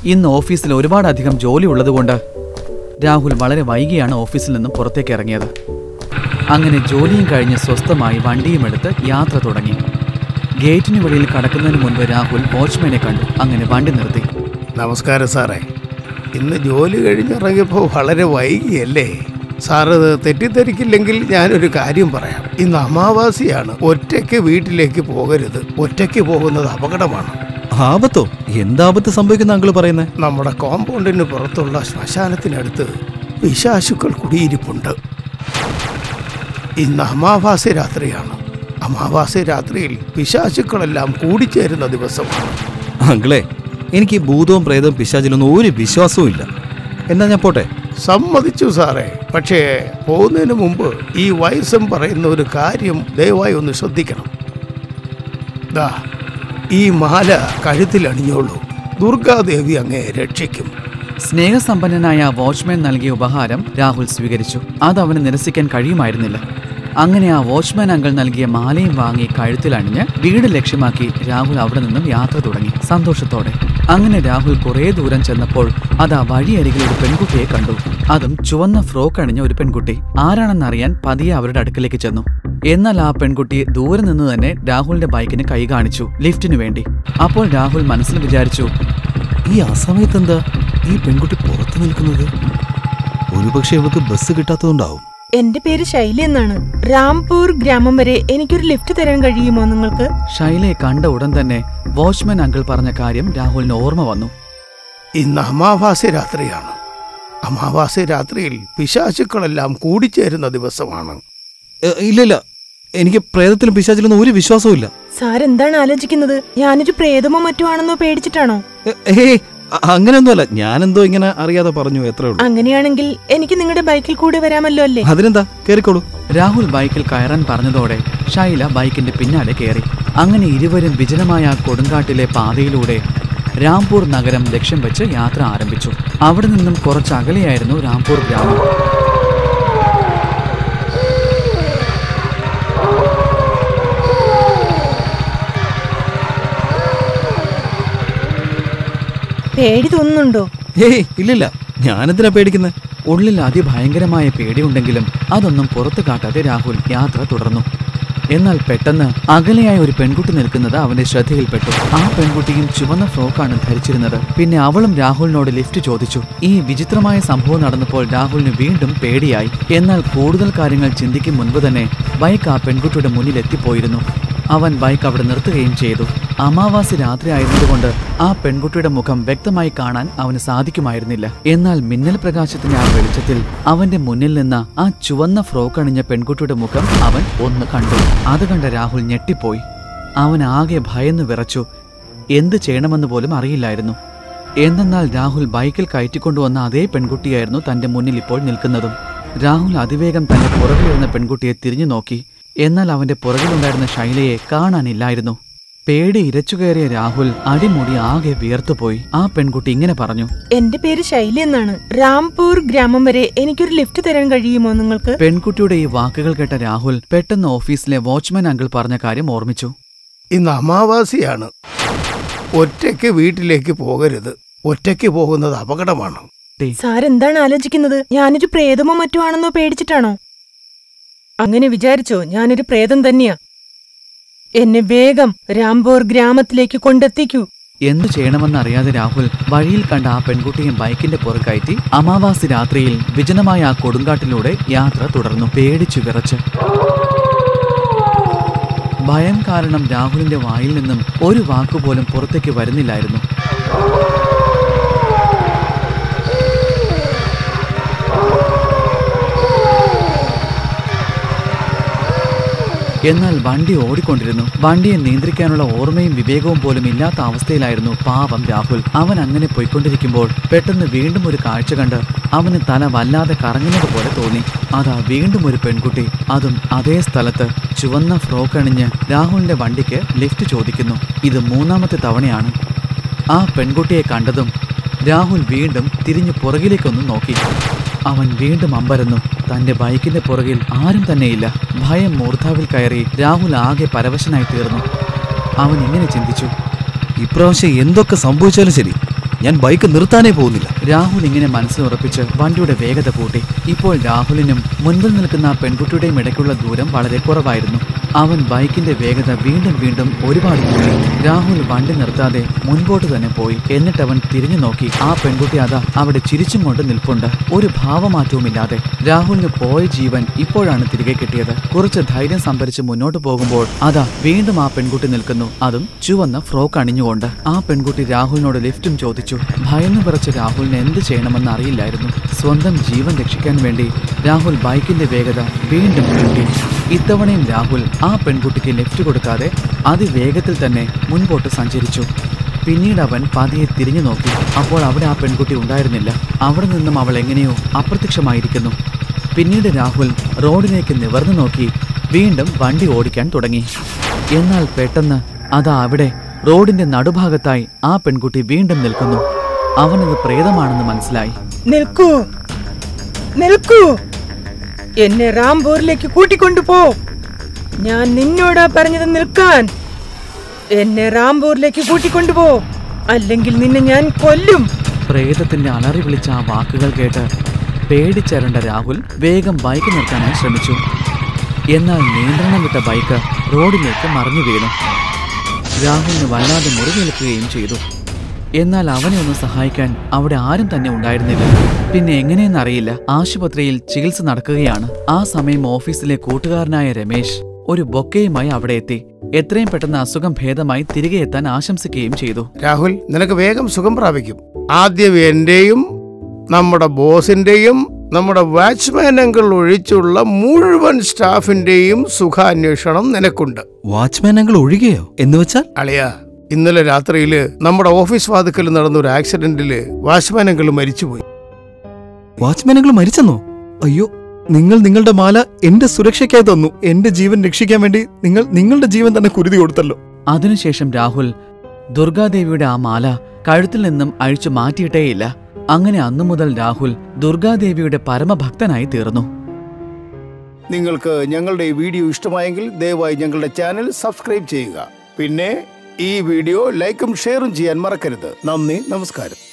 ഇന്ന് ഓഫീസിൽ ഒരുപാടധികം ജോലി ഉള്ളതുകൊണ്ട് രാഹുൽ വളരെ വൈകിയാണ് ഓഫീസിൽ നിന്നും പുറത്തേക്ക് ഇറങ്ങിയത് അങ്ങനെ ജോലിയും കഴിഞ്ഞ് സ്വസ്ഥമായി വണ്ടിയും എടുത്ത് യാത്ര തുടങ്ങി ഗേറ്റിന് വെളിയിൽ കടക്കുന്നതിന് മുൻപ് രാഹുൽ വാച്ച്മാനെ കണ്ടു അങ്ങനെ വണ്ടി നിർത്തി നമസ്കാരം സാറേ ഇന്ന് ജോലി കഴിഞ്ഞിറങ്ങിയപ്പോൾ വളരെ വൈകിയല്ലേ സാറ് തെറ്റിദ്ധരിക്കില്ലെങ്കിൽ ഞാനൊരു കാര്യം പറയാം ഇന്ന് അമാവാസിയാണ് ഒറ്റയ്ക്ക് വീട്ടിലേക്ക് പോകരുത് ഒറ്റയ്ക്ക് പോകുന്നത് അപകടമാണ് ആപത്തോ എന്താപത്ത് സംഭവിക്കുന്ന അങ്കിള് പറയുന്നേ നമ്മുടെ കോമ്പൗണ്ടിന് പുറത്തുള്ള ശ്മശാനത്തിനടുത്ത് പിശാശുക്കൾ കുടിയിരിപ്പുണ്ട് ഇന്ന് അമാവാസി രാത്രിയാണ് അമാവാസി രാത്രിയിൽ പിശാചുക്കളെല്ലാം കൂടിച്ചേരുന്ന ദിവസമാണ് അങ്കിളെ എനിക്ക് ഈ ഭൂതവും പ്രേതവും പിശാചിലൊന്നും ഒരു വിശ്വാസവും ഇല്ല എന്നാ ഞാൻ പോട്ടെ സമ്മതിച്ചു സാറേ പക്ഷേ പോകുന്നതിന് മുമ്പ് ഈ വയസ്സം പറയുന്ന ഒരു കാര്യം ദയവായി ഒന്ന് ശ്രദ്ധിക്കണം ദാ ഈ മാല കഴുത്തിൽ അണിഞ്ഞോളൂ ദുർഗാദേവി അങ്ങേ രക്ഷിക്കും സ്നേഹസമ്പന്നനായ വാച്ച്മാൻ നൽകിയ ഉപഹാരം രാഹുൽ സ്വീകരിച്ചു അത് അവന് നിരസിക്കാൻ കഴിയുമായിരുന്നില്ല അങ്ങനെ ആ വാച്ച്മാൻ അങ്കിൾ നൽകിയ മാലയും വാങ്ങി കഴുത്തിലണിഞ്ഞ് വീട് ലക്ഷ്യമാക്കി രാഹുൽ അവിടെ നിന്നും യാത്ര തുടങ്ങി സന്തോഷത്തോടെ അങ്ങനെ രാഹുൽ കുറേ ദൂരം ചെന്നപ്പോൾ അത് ആ വഴിയരികിൽ ഒരു പെൺകുട്ടിയെ കണ്ടു അതും ചുവന്ന ഫ്രോക്ക് അണിഞ്ഞ ഒരു പെൺകുട്ടി ആരാണെന്നറിയാൻ പതിയെ അവരുടെ അടുക്കലേക്ക് ചെന്നു എന്നാൽ ആ പെൺകുട്ടി ദൂരെ നിന്ന് തന്നെ രാഹുലിന്റെ ബൈക്കിന് കൈ കാണിച്ചു ലിഫ്റ്റിനു വേണ്ടി അപ്പോൾ രാഹുൽ മനസ്സിൽ വിചാരിച്ചു ഈ അസമയത്ത് എന്താ ഈ പെൺകുട്ടി പുറത്തു നിൽക്കുന്നത് ഒരുപക്ഷെ ഇവൾക്ക് ബസ് കിട്ടാത്തതുണ്ടാവും എന്റെ പേര് ശൈലി എന്നാണ് രാംപൂർ ഗ്രാമം വരെ എനിക്കൊരു ലിഫ്റ്റ് തരാൻ കഴിയുമോ നിങ്ങൾക്ക് ഷൈലയെ കണ്ട ഉടൻ തന്നെ വാച്ച്മാൻ അങ്കിൾ പറഞ്ഞ കാര്യം രാഹുലിന് ഓർമ്മ വന്നു ഇന്ന് അമാവാസി രാത്രിയാണ് അമാവാസി രാത്രിയിൽ പിശാചുക്കളെല്ലാം കൂടിച്ചേരുന്ന ദിവസമാണ് ഏ, ഇല്ല ഇല്ല എനിക്ക് പ്രേതത്തിലും പിശാചിലൊന്നും ഒരു വിശ്വാസവും ഇല്ല സാർ എന്താണ് ആലോചിക്കുന്നത് ഞാനൊരു പ്രേതമോ മറ്റോ ആണെന്നോ പേടിച്ചിട്ടാണോ ഏ, ഏയ് അ- അങ്ങനെയൊന്നുമല്ല ഞാനെന്തോ ഇങ്ങനെ അറിയാതെ പറഞ്ഞു എത്രേ ഉള്ളൂ അങ്ങനെയാണെങ്കിൽ എനിക്ക് നിങ്ങളുടെ ബൈക്കിൽ കൂടെ വരാമല്ലോ അല്ലേ അതിനെന്താ കേറിക്കോളൂ രാഹുൽ ബൈക്കിൽ കയറാൻ പറഞ്ഞതോടെ ഷൈല ബൈക്കിന്റെ പിന്നാലെ കയറി അങ്ങനെ ഇരുവരും വിജനമായ ആ കൊടുങ്കാട്ടിലെ പാതയിലൂടെ രാംപൂർ നഗരം ലക്ഷ്യം വെച്ച് യാത്ര ആരംഭിച്ചു അവിടെ നിന്നും കുറച്ച് അകലെയായിരുന്നു രാംപൂർ ഗ്രാമം പേടി തോന്നുന്നുണ്ടോ ഏയ് ഇല്ലില്ല ഞാനെന്തിനാ പേടിക്കുന്നത് ഉള്ളിൽ അതിഭയങ്കരമായ പേടിയുണ്ടെങ്കിലും അതൊന്നും പുറത്തു കാട്ടാതെ രാഹുൽ യാത്ര തുടർന്നു എന്നാൽ പെട്ടെന്ന് അകലെയായ ഒരു പെൺകുട്ടി നിൽക്കുന്നത് അവന്റെ ശ്രദ്ധയിൽപ്പെട്ടു ആ പെൺകുട്ടിയും ചുവന്ന ഫ്രോക്കാണ് ധരിച്ചിരുന്നത് പിന്നെ അവളും രാഹുലിനോട് ലിഫ്റ്റ് ചോദിച്ചു ഈ വിചിത്രമായ സംഭവം നടന്നപ്പോൾ രാഹുലിന് വീണ്ടും പേടിയായി എന്നാൽ കൂടുതൽ കാര്യങ്ങൾ ചിന്തിക്കും മുൻപ് തന്നെ ബൈക്ക് ആ പെൺകുട്ടിയുടെ മുന്നിൽ എത്തിപ്പോയിരുന്നു അവൻ ബൈക്ക് അവിടെ നിർത്തുകയും ചെയ്തു അമാവാസി രാത്രി ആയിരുന്നതുകൊണ്ട് ആ പെൺകുട്ടിയുടെ മുഖം വ്യക്തമായി കാണാൻ അവന് സാധിക്കുമായിരുന്നില്ല എന്നാൽ മിന്നൽ പ്രകാശത്തിന്റെ ആ വെളിച്ചത്തിൽ അവന്റെ മുന്നിൽ നിന്ന് ആ ചുവന്ന ഫ്രോക്ക് അണിഞ്ഞ പെൺകുട്ടിയുടെ മുഖം അവൻ ഒന്ന് കണ്ടു അത് കണ്ട രാഹുൽ ഞെട്ടിപ്പോയി അവൻ ആകെ ഭയന്നു വിറച്ചു എന്ത് ചെയ്യണമെന്ന് പോലും അറിയില്ലായിരുന്നു എന്തെന്നാൽ രാഹുൽ ബൈക്കിൽ കയറ്റിക്കൊണ്ടുവന്ന അതേ പെൺകുട്ടിയായിരുന്നു തന്റെ മുന്നിൽ ഇപ്പോൾ നിൽക്കുന്നതും രാഹുൽ അതിവേഗം തന്റെ പുറകിലിരുന്ന പെൺകുട്ടിയെ തിരിഞ്ഞു നോക്കി എന്നാൽ അവന്റെ പുറകിലുണ്ടായിരുന്ന ശൈലയെ കാണാനില്ലായിരുന്നു പേടി ഇരച്ചുകയറിയ രാഹുൽ അടിമുടി ആകെ വിയർത്തുപോയി ആ പെൺകുട്ടി ഇങ്ങനെ പറഞ്ഞു എന്റെ പേര് ശൈലി എന്നാണ് രാംപൂർ ഗ്രാമം വരെ എനിക്കൊരു ലിഫ്റ്റ് തരാൻ കഴിയുമോ നിങ്ങൾക്ക് പെൺകുട്ടിയുടെ ഈ വാക്കുകൾ കേട്ട രാഹുൽ പെട്ടെന്ന് ഓഫീസിലെ വാച്ച്മാൻ അങ്കിൾ പറഞ്ഞ കാര്യം ഓർമ്മിച്ചു ഇന്ന് അമാവാസിയാണ് ഒറ്റയ്ക്ക് വീട്ടിലേക്ക് പോകരുത് ഒറ്റയ്ക്ക് പോകുന്നത് അപകടമാണ് സാർ എന്താണ് ആലോചിക്കുന്നത് ഞാനൊരു പ്രേതമോ മറ്റോ ആണെന്നോ പേടിച്ചിട്ടാണോ അങ്ങനെ വിചാരിച്ചോ ഞാനൊരു പ്രേതം തന്നെയാ എന്നെ വേഗം രാംപൂർ ഗ്രാമത്തിലേക്ക് കൊണ്ടെത്തിക്കൂ എന്തു ചെയ്യണമെന്നറിയാതെ രാഹുൽ വഴിയിൽ കണ്ട ആ പെൺകുട്ടിയെ ബൈക്കിന്റെ പുറകയറ്റി അമാവാസി രാത്രിയിൽ വിജനമായ ആ കൊടുങ്കാട്ടിലൂടെ യാത്ര തുടർന്നു പേടിച്ചു വിറച്ച് ഭയം കാരണം രാഹുലിന്റെ വായിൽ നിന്നും ഒരു വാക്കുപോലും പുറത്തേക്ക് വരുന്നില്ലായിരുന്നു എന്നാൽ വണ്ടി ഓടിക്കൊണ്ടിരുന്നു വണ്ടിയെ നിയന്ത്രിക്കാനുള്ള ഓർമ്മയും വിവേകവും പോലും ഇല്ലാത്ത അവസ്ഥയിലായിരുന്നു പാവം രാഹുൽ അവൻ അങ്ങനെ പോയിക്കൊണ്ടിരിക്കുമ്പോൾ പെട്ടെന്ന് വീണ്ടും ഒരു കാഴ്ച കണ്ട് അവന് തല വല്ലാതെ കറങ്ങുന്നത് പോലെ തോന്നി അതാ വീണ്ടും ഒരു പെൺകുട്ടി അതും അതേ സ്ഥലത്ത് ചുവന്ന ഫ്രോക്ക് അണിഞ്ഞ് രാഹുലിന്റെ വണ്ടിക്ക് ലിഫ്റ്റ് ചോദിക്കുന്നു ഇത് മൂന്നാമത്തെ തവണയാണ് ആ പെൺകുട്ടിയെ കണ്ടതും രാഹുൽ വീണ്ടും തിരിഞ്ഞു പുറകിലേക്കൊന്ന് നോക്കി അവൻ വീണ്ടും അമ്പരന്നു തന്റെ ബൈക്കിന്റെ പുറകിൽ ആരും തന്നെയില്ല ഭയം മൂർധാവിൽ കയറി രാഹുൽ ആകെ പരവശനായി തീർന്നു അവൻ ഇങ്ങനെ ചിന്തിച്ചു ഇപ്രാവശ്യം എന്തൊക്കെ സംഭവിച്ചാലും ശരി ഞാൻ ബൈക്ക് നിർത്താനേ പോകുന്നില്ല രാഹുൽ ഇങ്ങനെ മനസ്സിലുറപ്പിച്ച് വണ്ടിയുടെ വേഗത കൂട്ടി ഇപ്പോൾ രാഹുലിനും മുൻപിൽ നിൽക്കുന്ന ആ പെൺകുട്ടിയുടെയും ഇടയ്ക്കുള്ള ദൂരം വളരെ കുറവായിരുന്നു അവൻ ബൈക്കിന്റെ വേഗത വീണ്ടും വീണ്ടും ഒരുപാട് കൂടി രാഹുൽ വണ്ടി നിർത്താതെ മുൻപോട്ട് തന്നെ പോയി എന്നിട്ട് അവൻ തിരിഞ്ഞു നോക്കി ആ പെൺകുട്ടി അതാ അവിടെ ചിരിച്ചും കൊണ്ട് നിൽപ്പുണ്ട് ഒരു ഭാവമാറ്റവുമില്ലാതെ രാഹുലിന് പോയ ജീവൻ ഇപ്പോഴാണ് തിരികെ കിട്ടിയത് കുറച്ച് ധൈര്യം സംഭരിച്ച് മുന്നോട്ട് പോകുമ്പോൾ അതാ വീണ്ടും ആ പെൺകുട്ടി നിൽക്കുന്നു അതും ചുവന്ന ഫ്രോക്ക് അണിഞ്ഞുകൊണ്ട് ആ പെൺകുട്ടി രാഹുലിനോട് ലിഫ്റ്റും ചോദിച്ചു ഭയന്നു വിറച്ച രാഹുലിന് എന്ത് ചെയ്യണമെന്ന് അറിയില്ലായിരുന്നു സ്വന്തം ജീവൻ രക്ഷിക്കാൻ വേണ്ടി രാഹുൽ ബൈക്കിന്റെ വേഗത വീണ്ടും കൂട്ടി ഇത്തവണയും രാഹുൽ ആ പെൺകുട്ടിക്ക് ലിഫ്റ്റ് കൊടുക്കാതെ അതിവേഗത്തിൽ തന്നെ മുൻപോട്ട് സഞ്ചരിച്ചു പിന്നീട് അവൻ പതിയെ തിരിഞ്ഞു നോക്കി അപ്പോൾ അവിടെ ആ പെൺകുട്ടി ഉണ്ടായിരുന്നില്ല അവിടെ നിന്നും അവൾ എങ്ങനെയോ അപ്രത്യക്ഷമായിരിക്കുന്നു പിന്നീട് രാഹുൽ റോഡിലേക്ക് നിവർന്നു നോക്കി വീണ്ടും വണ്ടി ഓടിക്കാൻ തുടങ്ങി എന്നാൽ പെട്ടെന്ന് അതാ അവിടെ റോഡിന്റെ നടുഭാഗത്തായി ആ പെൺകുട്ടി വീണ്ടും നിൽക്കുന്നു അവനത് പ്രേതമാണെന്ന് മനസ്സിലായി നിൽക്കൂ നിൽക്കൂ എന്നെ റാംപൂരിലേക്ക് കൂട്ടിക്കൊണ്ടുപോ ഞാൻ നിന്നോടാ പറഞ്ഞത് നിൽക്കാൻ എന്നെ റാംപൂരിലേക്ക് കൂട്ടിക്കൊണ്ടുപോ അല്ലെങ്കിൽ നിന്നെ ഞാൻ കൊല്ലും പ്രേതത്തിന്റെ അലറി വിളിച്ച ആ വാക്കുകൾ കേട്ട് പേടിച്ചരണ്ട രാഹുൽ വേഗം ബൈക്ക് നിർത്താനായി ശ്രമിച്ചു എന്നാൽ നിയന്ത്രണം വിട്ട ബൈക്ക് റോഡിലേക്ക് മറിഞ്ഞു വീണു രാഹുലിന് വല്ലാതെ മുറിവേൽക്കുകയും ചെയ്തു എന്നാൽ അവനെ ഒന്ന് സഹായിക്കാൻ അവിടെ ആരും തന്നെ ഉണ്ടായിരുന്നില്ല പിന്നെ എങ്ങനെയെന്നറിയില്ല ആശുപത്രിയിൽ ചികിത്സ നടക്കുകയാണ് ആ സമയം ഓഫീസിലെ കൂട്ടുകാരനായ രമേശ് ഒരു ബൊക്കയുമായി അവിടെ എത്തി എത്രയും പെട്ടെന്ന് അസുഖം ഭേദമായി തിരികെ എത്താൻ ആശംസിക്കുകയും ചെയ്തു രാഹുൽ നിനക്ക് വേഗം സുഖം പ്രാപിക്കും ആദ്യം എന്റെയും നമ്മുടെ ബോസിന്റെയും നമ്മുടെ വാച്ച്മാൻ അങ്കിൾ ഒഴിച്ചുള്ള മുഴുവൻ സ്റ്റാഫിന്റെയും സുഖാന്വേഷണം നിനക്കുണ്ട് വാച്ച്മാൻ അങ്കിൾ ഒഴികെയോ എന്ന് വെച്ചാൽ അളിയ ഇന്നലെ രാത്രിയില് നമ്മുടെ ഓഫീസ് വാതുക്കൽ നടന്ന ഒരു ആക്സിഡന്റില് വാച്ച്മാൻ അങ്കിൾ മരിച്ചുപോയി വാച്ച്മാൻ അങ്കിൾ മരിച്ചെന്നോ അയ്യോ നിങ്ങൾ നിങ്ങളുടെ മാല എന്റെ സുരക്ഷയ്ക്കായി തന്നു എന്റെ ജീവൻ രക്ഷിക്കാൻ വേണ്ടി നിങ്ങൾ നിങ്ങളുടെ ജീവൻ തന്നെ കുരുതി കൊടുത്തല്ലോ അതിനുശേഷം രാഹുൽ ദുർഗാദേവിയുടെ ആ മാല കഴുത്തിൽ നിന്നും അഴിച്ചു മാറ്റിയിട്ടേയില്ല അങ്ങനെ അന്നു മുതൽ രാഹുൽ ദുർഗാദേവിയുടെ പരമഭക്തനായി തീർന്നു നിങ്ങൾക്ക് ഞങ്ങളുടെ ഈ വീഡിയോ ഇഷ്ടമായെങ്കിൽ ദയവായി ഞങ്ങളുടെ ചാനൽ സബ്സ്ക്രൈബ് ചെയ്യുക പിന്നെ ഈ വീഡിയോ ലൈക്കും ഷെയറും ചെയ്യാൻ മറക്കരുത് നന്ദി നമസ്കാരം